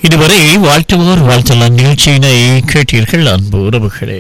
இதுவரை வாழ்த்துவோர் வாழ்த்தலாம் நிகழ்ச்சியினை கேட்டீர்கள் அன்பு உறவுகளே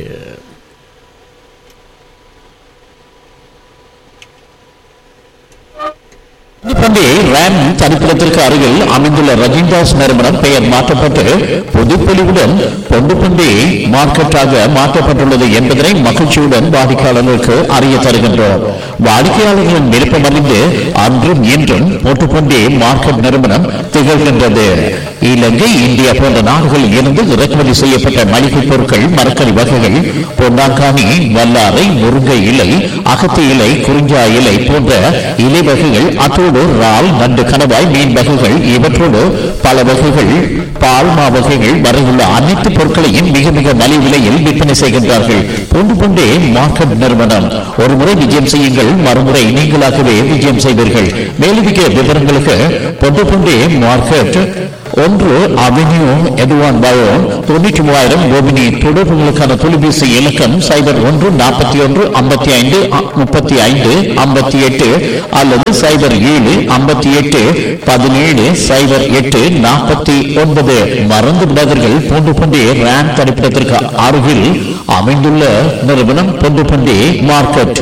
பண்டி ரேம் தனிப்பிடத்திற்கு அருகில் அமைந்துள்ள ரஜின்தாஸ் நிறுவனம் பெயர் மாற்றப்பட்டு புதுப்பொலிவுடன் பொண்டுப்பண்டி மார்க்கெட்டாக மாற்றப்பட்டுள்ளது என்பதனை மகிழ்ச்சியுடன் வாடிக்கையாளர்களுக்கு அறிய தருகின்றோம் வாடிக்கையாளர்களின் விருப்பம் அறிந்து அன்றும் இன்றும் பொட்டுப்பண்டி மார்க்கெட் நிறுவனம் திகழ்கின்றது இலங்கை இந்தியா போன்ற நாடுகளில் இருந்து இறக்குமதி செய்யப்பட்ட மளிகை பொருட்கள் மரக்கறி வகைகள் பொன்னாங்கானி வல்லாரை முருங்கை இலை அகத்தி இலை குறிஞ்சா இலை போன்ற இலை வகைகள் அத்தோடு இறால் நண்டு கணவாய் மீன் வகைகள் இவற்றோடு பல வகைகள் பால் மா வகைகள் வரையுள்ள அனைத்து பொருட்களையும் மிக மிக மலிவு விலையில் விற்பனை செய்கின்றார்கள் பொண்டு கொண்டே மார்க்கெட் நிறுவனம் ஒரு முறை விஜயம் செய்யுங்கள் மறுமுறை நீங்களாகவே விஜயம் செய்வீர்கள் மேலதிக விவரங்களுக்கு பொண்டு கொண்டே மார்க்கெட் ஒன்று அவென்யூ எதுவான் பயோ தொண்ணூற்றி மூவாயிரம் கோபினி தொடர்புகளுக்கான தொலைபேசி இலக்கம் சைபர் ஒன்று நாற்பத்தி ஒன்று ஐம்பத்தி ஐந்து முப்பத்தி ஐந்து ஐம்பத்தி எட்டு அல்லது சைபர் ஏழு ஐம்பத்தி எட்டு பதினேழு சைபர் எட்டு நாற்பத்தி ஒன்பது மறந்து விடாதீர்கள் பூண்டு பண்டி ரேம் தரிப்பிடத்திற்கு அருகில் அமைந்துள்ள நிறுவனம் பூண்டு பண்டி மார்க்கெட்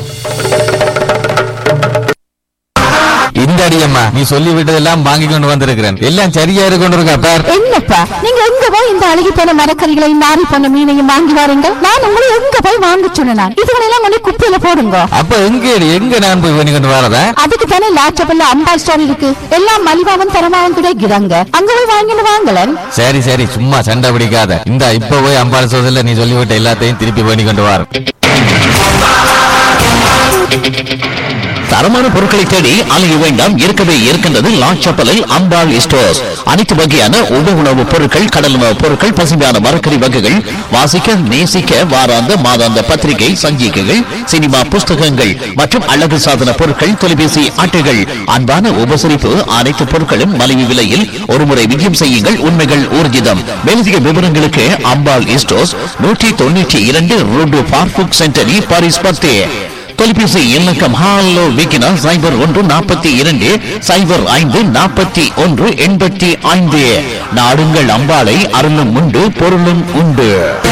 இந்த அடியம்மா நீ சொல்லி விட்டதெல்லாம் வாங்கி கொண்டு வந்திருக்கிறேன் எல்லாம் சரியா இருக்கு கொண்டு இருக்கா பார் என்னப்பா நீங்க எங்க போய் இந்த அழுகி போன மரக்கறிகளையும் நாரி போன மீனையும் வாங்கி வாருங்க நான் உங்களை எங்க போய் வாங்க சொன்னேன் இதுகளெல்லாம் கொண்டு குப்பையில போடுங்க அப்ப எங்க எங்க நான் போய் பண்ணி கொண்டு வரதா அதுக்கு தானே லாச்சபல்ல அம்பா ஸ்டோர் இருக்கு எல்லாம் மலிவாவும் தரமாவும் கிடைக்கிறாங்க அங்க போய் வாங்கிட்டு வாங்கலன் சரி சரி சும்மா சண்டை பிடிக்காத இந்த இப்ப போய் அம்பாள் சோதல நீ சொல்லிவிட்ட எல்லாத்தையும் திருப்பி பண்ணி கொண்டு வர தரமான பொருட்களை தேடி அலைய வேண்டாம் இருக்கவே இருக்கின்றது லாச்சப்பலில் அம்பாள் ஸ்டோர்ஸ் அனைத்து வகையான உப உணவுப் பொருட்கள் கடல் உணவுப் பொருட்கள் பசுமையான மரக்கறி வகைகள் வாசிக்க நேசிக்க வாராந்த மாதாந்த பத்திரிகை சஞ்சிகைகள் சினிமா புஸ்தகங்கள் மற்றும் அழகு சாதன பொருட்கள் தொலைபேசி அட்டைகள் அன்பான உபசரிப்பு அனைத்து பொருட்களும் மலிவு விலையில் ஒருமுறை விஜயம் செய்யுங்கள் உண்மைகள் ஊர்ஜிதம் மேலதிக விவரங்களுக்கு அம்பாள் ஸ்டோர்ஸ் நூற்றி தொண்ணூற்றி இரண்டு ரோடு பார்புக் சென்டரி பாரிஸ் பத்தே தொலைபேசி இலக்கம் ஹாலோ விக்கினா சைபர் ஒன்று நாற்பத்தி இரண்டு சைபர் ஐந்து நாற்பத்தி ஒன்று எண்பத்தி ஐந்து நாடுங்கள் அம்பாளை அருளும் உண்டு பொருளும் உண்டு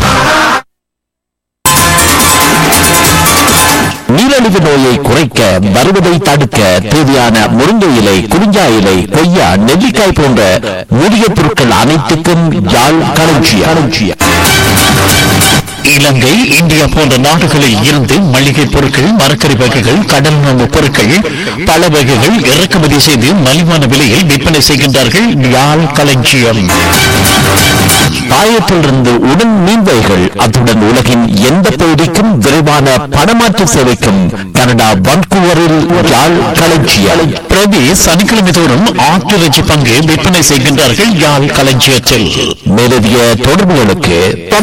நீரிழிவு நோயை குறைக்க வருவதை தடுக்க தேவையான முருங்கை இலை குறிஞ்சா இலை கொய்யா நெல்லிக்காய் போன்ற மூலிகை பொருட்கள் அனைத்துக்கும் யாழ் களஞ்சியம் இலங்கை இந்தியா போன்ற நாடுகளில் இருந்து மளிகை பொருட்கள் மரக்கறி வகைகள் கடல் உணவு பொருட்கள் பல வகைகள் இறக்குமதி செய்து மலிவான விலையில் விற்பனை செய்கின்றார்கள் யாழ் களஞ்சியம் பாயத்திலிருந்து உடன் மீன்வைகள் அத்துடன் உலகின் எந்த பகுதிக்கும் விரைவான பணமாற்று சேவைக்கும் கனடா வன்கூவரில் யாழ் களஞ்சியம் பிரதி சனிக்கிழமை தோறும் ஆட்டிறைச்சி பங்கு விற்பனை செய்கின்றார்கள் யாழ் களஞ்சியத்தில் மேலதிக தொடர்புகளுக்கு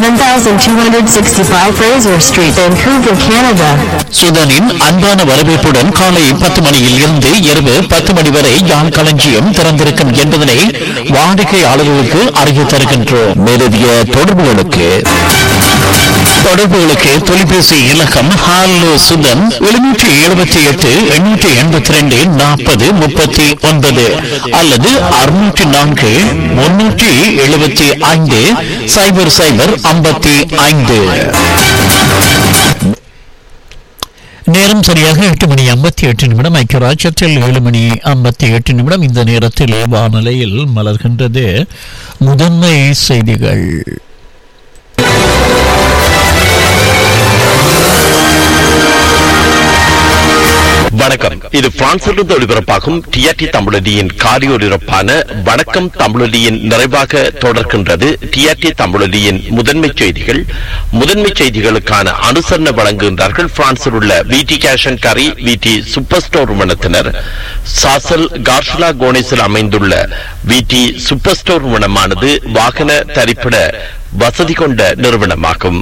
7265 Fraser Street, Vancouver, Canada. சுதனின் அன்பான வரவேற்புடன் காலை பத்து மணியில் இருந்து இரவு பத்து மணி வரை யாழ் களஞ்சியம் திறந்திருக்கும் என்பதனை வாடிக்கையாளர்களுக்கு அறிய தருகின்றோம் மேலதிக தொடர்புகளுக்கு தொடர்புகளுக்கு தொலைபேசி இலக்கம் ஹாலோ சுதன் எழுநூற்றி எழுபத்தி எட்டு எண்ணூற்றி எண்பத்தி ரெண்டு நாற்பது முப்பத்தி ஒன்பது அல்லது அறுநூற்றி நான்கு முன்னூற்றி எழுபத்தி ஐந்து சைபர் சைபர் ஐம்பத்தி ஐந்து நேரம் சரியாக எட்டு மணி ஐம்பத்தி எட்டு நிமிடம் ஐக்கியராஜ்யத்தில் ஏழு மணி ஐம்பத்தி எட்டு நிமிடம் இந்த நேரத்தில் வானிலையில் மலர்கின்றது முதன்மை செய்திகள் வணக்கம் இது பிரான்சிலிருந்து ஒளிபரப்பாகும் டிஆர்டி தமிழொலியின் காரியோலிபரப்பான வணக்கம் தமிழொலியின் நிறைவாக தொடர்கின்றது டிஆர்டி தமிழொலியின் முதன்மை செய்திகள் முதன்மை செய்திகளுக்கான அனுசரணை வழங்குகின்றார்கள் பிரான்சில் உள்ள விடி கேஷன் கரி விடி சூப்பர் ஸ்டோர் நிறுவனத்தினர் சாசல் கார்ஷுலா கோனேஸில் அமைந்துள்ள விடி சூப்பர் ஸ்டோர் நிறுவனமானது வாகன தரிப்பிட வசதி கொண்ட நிறுவனமாகும்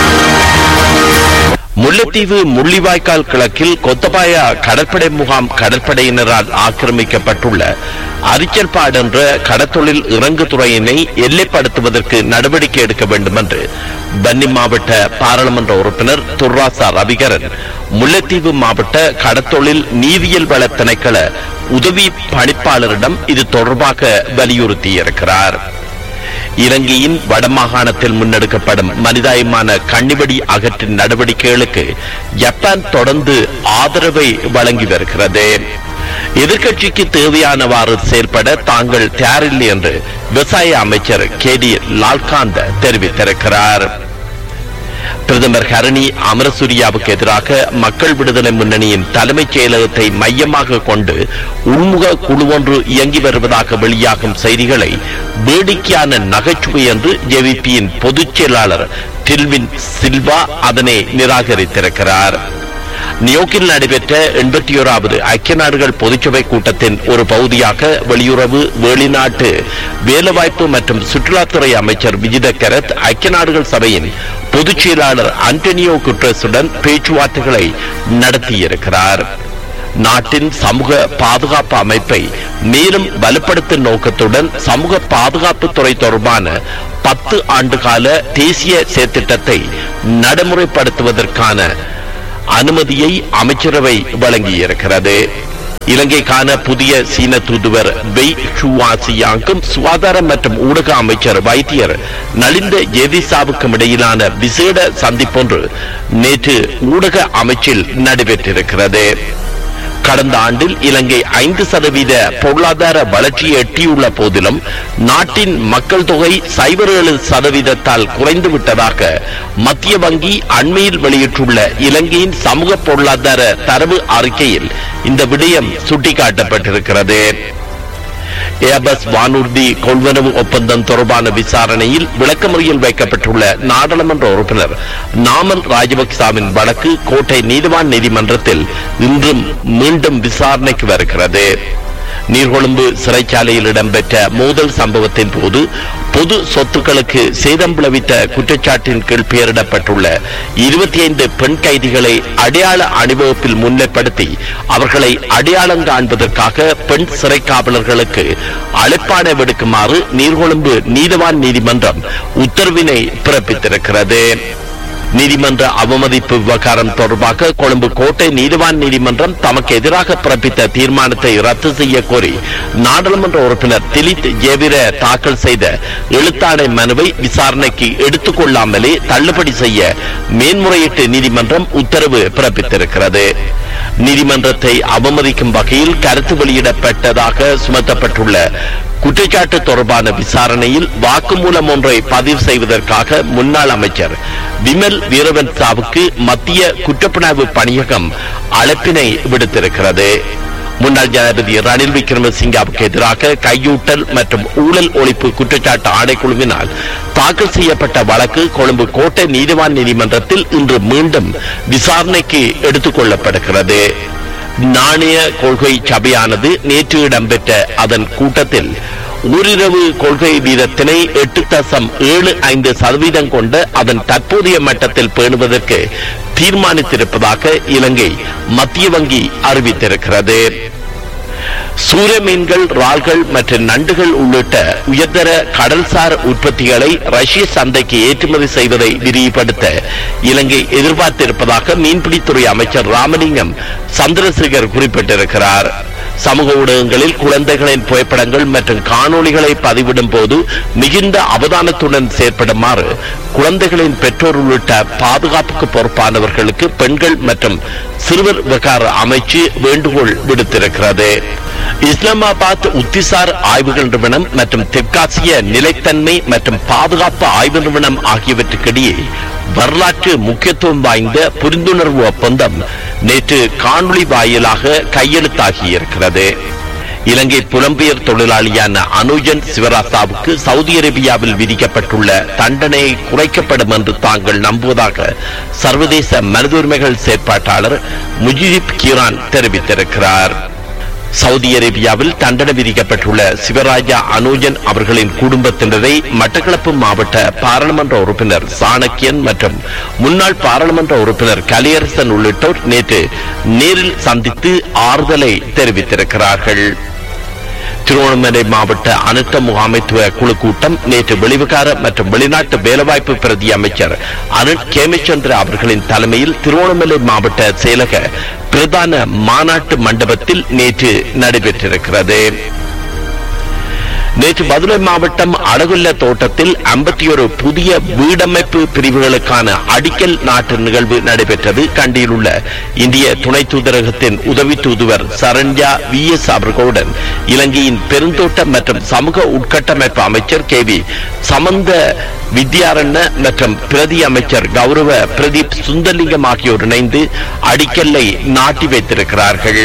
முல்லைத்தீவு முள்ளிவாய்க்கால் கிழக்கில் கொத்தபாயா கடற்படை முகாம் கடற்படையினரால் ஆக்கிரமிக்கப்பட்டுள்ள அரிச்சல்பாடு என்ற கடத்தொழில் இறங்கு துறையினை எல்லைப்படுத்துவதற்கு நடவடிக்கை எடுக்க வேண்டும் என்று பன்னி மாவட்ட பாராளுமன்ற உறுப்பினர் துர்ராசா ரவிகரன் முல்லைத்தீவு மாவட்ட கடத்தொழில் நீதியியல் வள திணைக்கள உதவி பணிப்பாளரிடம் இது தொடர்பாக வலியுறுத்தியிருக்கிறார் இலங்கையின் வடமாகாணத்தில் முன்னெடுக்கப்படும் மனிதாயமான கண்ணிவெடி அகற்றும் நடவடிக்கைகளுக்கு ஜப்பான் தொடர்ந்து ஆதரவை வழங்கி வருகிறது எதிர்க்கட்சிக்கு தேவையானவாறு செயல்பட தாங்கள் தயாரில்லை என்று விவசாய அமைச்சர் கே டி லால்காந்த் தெரிவித்திருக்கிறார் பிரதமர் ஹரணி அமரசூரியாவுக்கு எதிராக மக்கள் விடுதலை முன்னணியின் தலைமைச் செயலகத்தை மையமாக கொண்டு உள்முக குழு ஒன்று இயங்கி வருவதாக வெளியாகும் செய்திகளை வேடிக்கையான நகைச்சுவை என்று ஜேவிபியின் பொதுச் செயலாளர் டில்வின் சில்வா அதனை நிராகரித்திருக்கிறார் நியோக்கில் நடைபெற்ற எண்பத்தி ஓராவது ஐக்கிய நாடுகள் பொதுச்சபை கூட்டத்தின் ஒரு பகுதியாக வெளியுறவு வெளிநாட்டு வேலைவாய்ப்பு மற்றும் சுற்றுலாத்துறை அமைச்சர் விஜித கரத் ஐக்கிய நாடுகள் சபையின் பொதுச் செயலாளர் அண்டனியோ குட்ரஸுடன் பேச்சுவார்த்தைகளை நடத்தியிருக்கிறார் நாட்டின் சமூக பாதுகாப்பு அமைப்பை மேலும் பலப்படுத்தும் நோக்கத்துடன் சமூக பாதுகாப்பு துறை தொடர்பான பத்து ஆண்டுகால தேசிய செயற்திட்டத்தை நடைமுறைப்படுத்துவதற்கான அனுமதியை அமைச்சரவை வழங்கியிருக்கிறது இலங்கைக்கான புதிய சீன தூதுவர் வெய் ஷுவாசியாங்கும் சுகாதாரம் மற்றும் ஊடக அமைச்சர் வைத்தியர் நலிந்த ஜெதிசாவுக்கும் இடையிலான விசேட சந்திப்பொன்று நேற்று ஊடக அமைச்சில் நடைபெற்றிருக்கிறது கடந்த ஆண்டில் இலங்கை ஐந்து சதவீத பொருளாதார வளர்ச்சியை எட்டியுள்ள போதிலும் நாட்டின் மக்கள் தொகை சைபர் ஏழு சதவீதத்தால் குறைந்து விட்டதாக மத்திய வங்கி அண்மையில் வெளியிட்டுள்ள இலங்கையின் சமூக பொருளாதார தரவு அறிக்கையில் இந்த விடயம் சுட்டிக்காட்டப்பட்டிருக்கிறது ஏபஸ் வானூர்தி கொள்வனவு ஒப்பந்தம் தொடர்பான விசாரணையில் விளக்கமறியல் வைக்கப்பட்டுள்ள நாடாளுமன்ற உறுப்பினர் நாமல் ராஜபக்சாவின் வழக்கு கோட்டை நீதிவான் நீதிமன்றத்தில் இன்றும் மீண்டும் விசாரணைக்கு வருகிறது நீர்கொழும்பு சிறைச்சாலையில் இடம்பெற்ற மோதல் சம்பவத்தின் போது பொது சொத்துக்களுக்கு சேதம் விளைவித்த குற்றச்சாட்டின் கீழ் பெயரிடப்பட்டுள்ள இருபத்தி ஐந்து பெண் கைதிகளை அடையாள அணிவகுப்பில் முன்னிலைப்படுத்தி அவர்களை அடையாளம் காண்பதற்காக பெண் சிறை காவலர்களுக்கு அழைப்பாணை விடுக்குமாறு நீர்கொழும்பு நீதவான் நீதிமன்றம் உத்தரவினை பிறப்பித்திருக்கிறது நீதிமன்ற அவமதிப்பு விவகாரம் தொடர்பாக கொழும்பு கோட்டை நீதிவான் நீதிமன்றம் தமக்கு எதிராக பிறப்பித்த தீர்மானத்தை ரத்து செய்ய கோரி நாடாளுமன்ற உறுப்பினர் திலித் ஜேவிர தாக்கல் செய்த எழுத்தாணை மனுவை விசாரணைக்கு எடுத்துக் கொள்ளாமலே தள்ளுபடி செய்ய மேன்முறையீட்டு நீதிமன்றம் உத்தரவு பிறப்பித்திருக்கிறது நீதிமன்றத்தை அவமதிக்கும் வகையில் கருத்து வெளியிடப்பட்டதாக சுமத்தப்பட்டுள்ள குற்றச்சாட்டு தொடர்பான விசாரணையில் வாக்குமூலம் ஒன்றை பதிவு செய்வதற்காக முன்னாள் அமைச்சர் விமல் வீரவன்சாவுக்கு மத்திய குற்றப்புலனாய்வு பணியகம் அழைப்பினை விடுத்திருக்கிறது முன்னாள் ஜனாதிபதி ரணில் விக்ரமசிங்காவுக்கு எதிராக கையூட்டல் மற்றும் ஊழல் ஒழிப்பு குற்றச்சாட்டு ஆணைக்குழுவினால் தாக்கல் செய்யப்பட்ட வழக்கு கொழும்பு கோட்டை நீதிவான் நீதிமன்றத்தில் இன்று மீண்டும் விசாரணைக்கு எடுத்துக் கொள்ளப்படுகிறது நாணய கொள்கை சபையானது நேற்று இடம்பெற்ற அதன் கூட்டத்தில் ஓரிரவு கொள்கை வீதத்தினை எட்டு தசம் ஏழு ஐந்து சதவீதம் கொண்ட அதன் தற்போதைய மட்டத்தில் பேணுவதற்கு தீர்மானித்திருப்பதாக இலங்கை மத்திய வங்கி அறிவித்திருக்கிறது சூரிய மீன்கள் இறால்கள் மற்றும் நண்டுகள் உள்ளிட்ட உயர்தர கடல்சார் உற்பத்திகளை ரஷ்ய சந்தைக்கு ஏற்றுமதி செய்வதை விரிவுபடுத்த இலங்கை எதிர்பார்த்திருப்பதாக மீன்பிடித்துறை அமைச்சர் ராமலிங்கம் சந்திரசேகர் குறிப்பிட்டிருக்கிறார் சமூக ஊடகங்களில் குழந்தைகளின் புகைப்படங்கள் மற்றும் காணொளிகளை பதிவிடும் போது மிகுந்த அவதானத்துடன் செயற்படுமாறு குழந்தைகளின் பெற்றோர் உள்ளிட்ட பாதுகாப்புக்கு பொறுப்பானவர்களுக்கு பெண்கள் மற்றும் சிறுவர் விவகார அமைச்சு வேண்டுகோள் விடுத்திருக்கிறது இஸ்லாமாபாத் உத்திசார் ஆய்வுகள் நிறுவனம் மற்றும் தெற்காசிய நிலைத்தன்மை மற்றும் பாதுகாப்பு ஆய்வு நிறுவனம் ஆகியவற்றுக்கிடையே வரலாற்று முக்கியத்துவம் வாய்ந்த புரிந்துணர்வு ஒப்பந்தம் நேற்று காணொளி வாயிலாக கையெழுத்தாகியிருக்கிறது இலங்கை புலம்பெயர் தொழிலாளியான அனுஜன் சிவராசாவுக்கு சவுதி அரேபியாவில் விதிக்கப்பட்டுள்ள தண்டனை குறைக்கப்படும் என்று தாங்கள் நம்புவதாக சர்வதேச மனித உரிமைகள் செயற்பாட்டாளர் முஜிப் கீரான் தெரிவித்திருக்கிறார் சவுதி அரேபியாவில் தண்டனை விதிக்கப்பட்டுள்ள சிவராஜா அனுஜன் அவர்களின் குடும்பத்தினரை மட்டக்களப்பு மாவட்ட பாராளுமன்ற உறுப்பினர் சாணக்கியன் மற்றும் முன்னாள் பாராளுமன்ற உறுப்பினர் கலியரசன் உள்ளிட்டோர் நேற்று நேரில் சந்தித்து ஆறுதலை தெரிவித்திருக்கிறார்கள் திருவண்ணாமலை மாவட்ட அனர்த்த முகாமைத்துவ குழு கூட்டம் நேற்று வெளிவிகார மற்றும் வெளிநாட்டு வேலைவாய்ப்பு பிரதி அமைச்சர் அருண் கேமச்சந்திர அவர்களின் தலைமையில் திருவண்ணாமலை மாவட்ட செயலக பிரதான மாநாட்டு மண்டபத்தில் நேற்று நடைபெற்றிருக்கிறது நேற்று மதுரை மாவட்டம் அழகுல்ல தோட்டத்தில் ஐம்பத்தி ஒரு புதிய வீடமைப்பு பிரிவுகளுக்கான அடிக்கல் நாட்டு நிகழ்வு நடைபெற்றது கண்டியில் உள்ள இந்திய துணை தூதரகத்தின் உதவி தூதுவர் சரண்யா வி எஸ் அவர்களுடன் இலங்கையின் பெருந்தோட்ட மற்றும் சமூக உட்கட்டமைப்பு அமைச்சர் கே வி சமந்த வித்யாரண்ய மற்றும் பிரதி அமைச்சர் கௌரவ பிரதீப் சுந்தர்லிங்கம் ஆகியோர் இணைந்து அடிக்கல்லை நாட்டி வைத்திருக்கிறார்கள்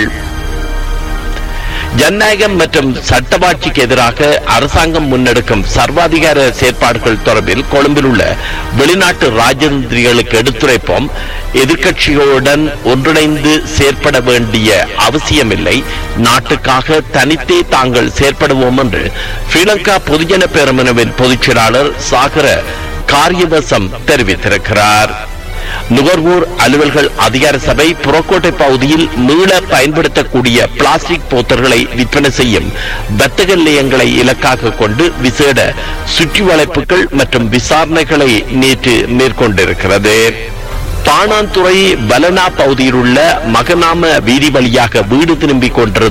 ஜனநாயகம் மற்றும் சட்டவாட்சிக்கு எதிராக அரசாங்கம் முன்னெடுக்கும் சர்வாதிகார செயற்பாடுகள் தொடர்பில் கொழும்பில் உள்ள வெளிநாட்டு ராஜதந்திரிகளுக்கு எடுத்துரைப்போம் எதிர்க்கட்சிகளுடன் ஒன்றிணைந்து செயற்பட வேண்டிய அவசியமில்லை நாட்டுக்காக தனித்தே தாங்கள் செயற்படுவோம் என்று ஸ்ரீலங்கா பொதுஜன பேரமுனவின் பொதுச் செயலாளர் சாகர காரியவசம் தெரிவித்திருக்கிறார் நுகர்வோர் அலுவல்கள் அதிகார சபை புறக்கோட்டை பகுதியில் மீள பயன்படுத்தக்கூடிய பிளாஸ்டிக் போத்தல்களை விற்பனை செய்யும் வர்த்தக நிலையங்களை இலக்காக கொண்டு விசேட சுற்றி வளைப்புகள் மற்றும் விசாரணைகளை நேற்று மேற்கொண்டிருக்கிறது பாணாந்துறை பலனா பகுதியில் உள்ள மகநாம வீதி வழியாக வீடு திரும்பிக் கொண்டிருந்த